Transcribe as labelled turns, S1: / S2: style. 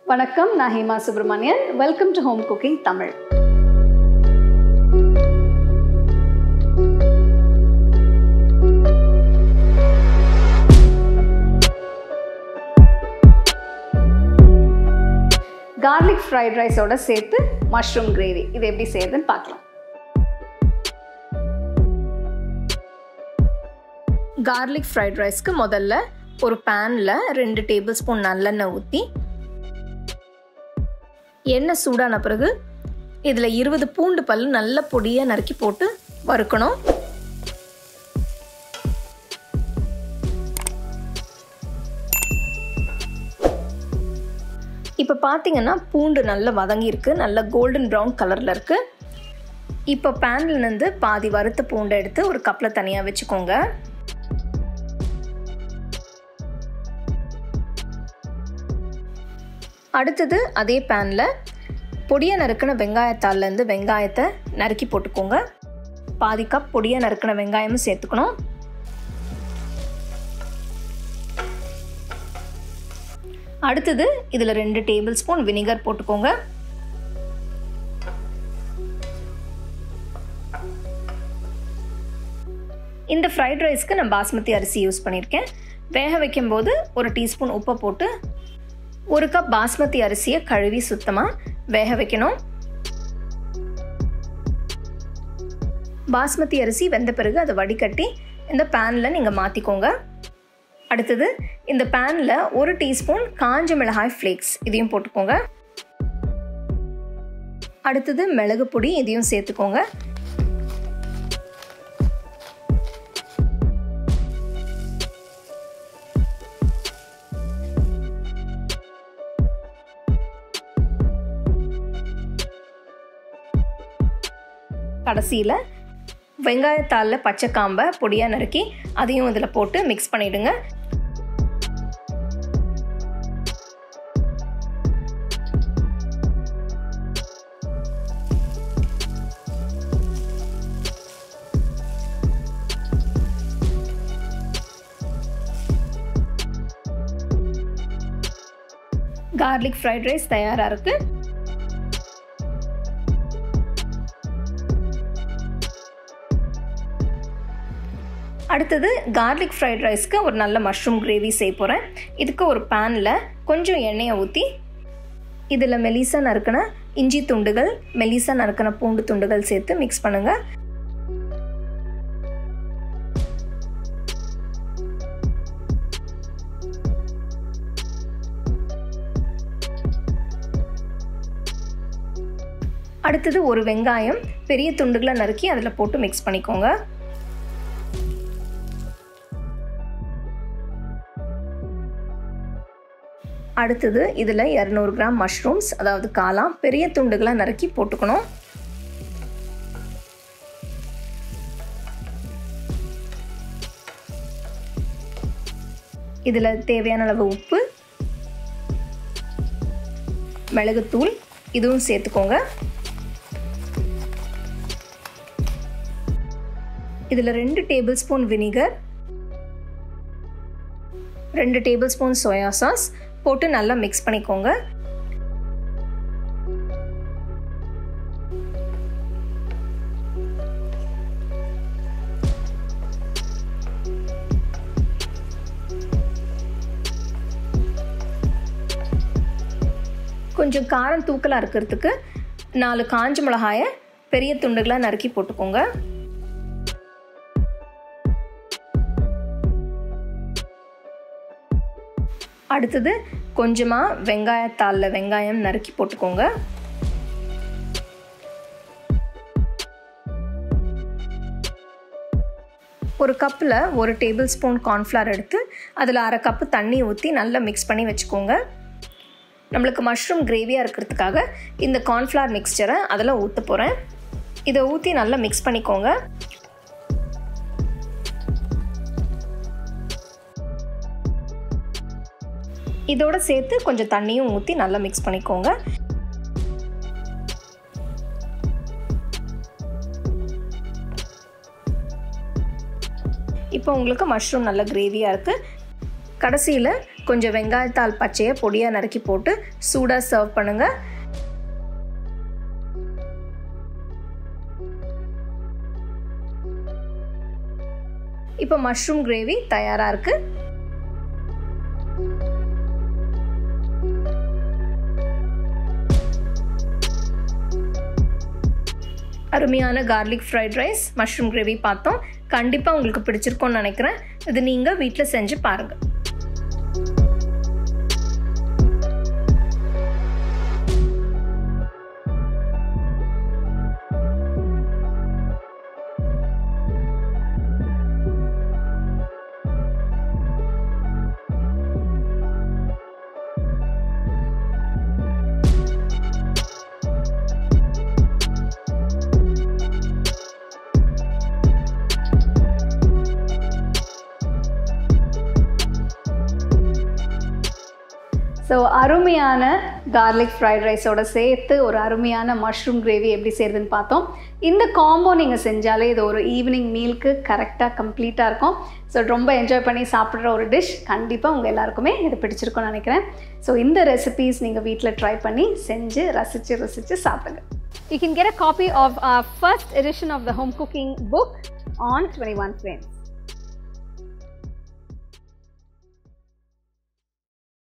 S1: வணக்கம் நான் Hema Subramanian welcome to home cooking Tamil garlic fried ரைஸோட சேர்த்து மஷ்ரூம் கிரேவி இது எப்படி செய்யுதுன்னு பார்க்கலாம்
S2: கார்லிக் ஃப்ரைட் ரைஸ்க்கு முதல்ல ஒரு பேனில் ரெண்டு டேபிள் ஸ்பூன் நல்லெண்ணெய் ஊற்றி எண்ணெய் சூடான பிறகு இதில் இருபது பூண்டு பல் நல்ல பொடியாக நறுக்கி போட்டு வறுக்கணும் இப்போ பார்த்தீங்கன்னா பூண்டு நல்லா வதங்கியிருக்கு நல்ல கோல்டன் ப்ரௌன் கலரில் இருக்குது இப்போ பேன்லேருந்து பாதி வறுத்த பூண்டை எடுத்து ஒரு கப்பில் தனியாக வச்சுக்கோங்க அடுத்தது அதே பேனில் பொடியாக நறுக்கின வெங்காயத்தாள்லேருந்து வெங்காயத்தை நறுக்கி போட்டுக்கோங்க பாதி கப் பொடியாக நறுக்கின வெங்காயமும் சேர்த்துக்கணும் அடுத்தது இதில் ரெண்டு டேபிள் ஸ்பூன் வினிகர் போட்டுக்கோங்க இந்த ஃப்ரைட் ரைஸ்க்கு நான் பாஸ்மதி அரிசி யூஸ் பண்ணியிருக்கேன் வேக வைக்கும்போது ஒரு டீஸ்பூன் உப்பை போட்டு ஒரு கப் பாஸ்மதி அரிசியை கழுவி சுத்தமாக வேக வைக்கணும் பாஸ்மதி அரிசி வெந்த பிறகு அதை வடிகட்டி இந்த பேனில் நீங்கள் மாற்றிக்கோங்க அடுத்தது இந்த பேனில் ஒரு டீஸ்பூன் காஞ்ச மிளகாய் ஃப்ளேக்ஸ் இதையும் போட்டுக்கோங்க அடுத்தது மிளகு பொடி இதையும் சேர்த்துக்கோங்க கடைசியில் வெங்காயத்தாளில் பச்சை காம்பை பொடியாக நறுக்கி அதையும் இதில் போட்டு மிக்ஸ் பண்ணிவிடுங்க கார்லிக் ஃப்ரைட் ரைஸ் தயாராக இருக்குது அடுத்தது கார்லிக் ஃப்ரைட் ரைஸ்க்கு ஒரு நல்ல மஷ்ரூம் கிரேவி செய்ய போகிறேன் இதுக்கு ஒரு பேனில் கொஞ்சம் எண்ணெயை ஊற்றி இதில் மெலிசா நறுக்கின இஞ்சி துண்டுகள் மெலிசா நறுக்கின பூண்டு துண்டுகள் சேர்த்து மிக்ஸ் பண்ணுங்கள் அடுத்தது ஒரு வெங்காயம் பெரிய துண்டுகளை நறுக்கி அதில் போட்டு மிக்ஸ் பண்ணிக்கோங்க அடுத்தது இதில் இரநூறு கிராம் மஷ்ரூம்ஸ் அதாவது காளான் பெரிய துண்டுகளை நறுக்கி போட்டுக்கணும் இதில் தேவையான அளவு உப்பு மிளகுத்தூள் இதுவும் சேர்த்துக்கோங்க இதில் ரெண்டு டேபிள் ஸ்பூன் வினிகர் ரெண்டு டேபிள் ஸ்பூன் சோயா சாஸ் போட்டு நல்லா மிக்ஸ் பண்ணிக்கோங்க கொஞ்சம் காரம் தூக்கலாக இருக்கிறதுக்கு நாலு காஞ்ச மிளகாயை பெரிய துண்டுகளாக நறுக்கி போட்டுக்கோங்க அடுத்தது கொஞ்சமாக வெங்காயத்தாளில் வெங்காயம் நறுக்கி போட்டுக்கோங்க ஒரு கப்பில் ஒரு டேபிள் ஸ்பூன் கார்ன்ஃப்ளவர் எடுத்து அதில் அரை கப்பு தண்ணி ஊற்றி நல்லா மிக்ஸ் பண்ணி வச்சுக்கோங்க நம்மளுக்கு மஷ்ரூம் கிரேவியாக இருக்கிறதுக்காக இந்த கார்ன்ஃப்ளவர் மிக்ஸ்சரை அதில் ஊற்ற போகிறேன் இதை ஊற்றி நல்லா மிக்ஸ் பண்ணிக்கோங்க இதோட சேர்த்து கொஞ்சம் தண்ணியும் ஊற்றி நல்லா மிக்ஸ் பண்ணிக்கோங்க இப்போ உங்களுக்கு மஷ்ரூம் நல்ல கிரேவியாக இருக்குது கடைசியில் கொஞ்சம் வெங்காயத்தாள் பச்சையை பொடியாக நறுக்கி போட்டு சூடாக சர்வ் பண்ணுங்கள் இப்போ மஷ்ரூம் கிரேவி தயாராக இருக்குது அருமையான garlic fried rice mushroom gravy பார்த்தோம் கண்டிப்பாக உங்களுக்கு பிடிச்சிருக்கோன்னு நினைக்கிறேன் இது நீங்கள் வீட்டில் செஞ்சு பாருங்கள்
S1: ஸோ அருமையான கார்லிக் ஃப்ரைட் ரைஸோட சேர்த்து ஒரு அருமையான மஷ்ரூம் கிரேவி எப்படி செய்கிறதுன்னு பார்த்தோம் இந்த காம்போ நீங்கள் செஞ்சாலே இது ஒரு ஈவினிங் மீலுக்கு கரெக்டாக கம்ப்ளீட்டாக இருக்கும் ஸோ ரொம்ப என்ஜாய் பண்ணி சாப்பிட்ற ஒரு டிஷ் கண்டிப்பாக உங்கள் எல்லாருக்குமே இது பிடிச்சிருக்கும்னு நினைக்கிறேன் ஸோ இந்த ரெசிபீஸ் நீங்கள் வீட்டில் ட்ரை பண்ணி செஞ்சு ரசித்து ரசித்து சாப்பிடுங்க You can get a copy of our first edition of the home cooking book on 21 Frames.